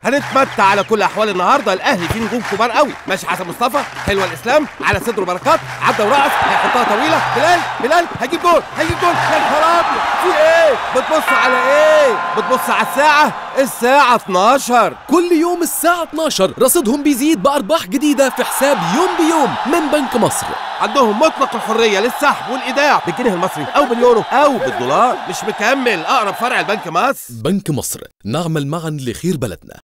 هنتمتع على كل احوال النهارده الاهلي فيه نجوم كبار قوي ماشي حسن مصطفى حلوه الاسلام على صدره بركات عدى ورقص هيحطها طويله بلال بلال هيجيب جول هيجيب جول يا نهار ابيض في ايه بتبص على ايه بتبص على الساعه الساعه 12 كل يوم الساعة 12 رصيدهم بيزيد بأرباح جديدة في حساب يوم بيوم من بنك مصر عندهم مطلق الحريه للسحب والايداع بالجنيه المصري او باليورو او بالدولار مش مكمل اقرب فرع البنك مصر بنك مصر نعمل معا لخير بلدنا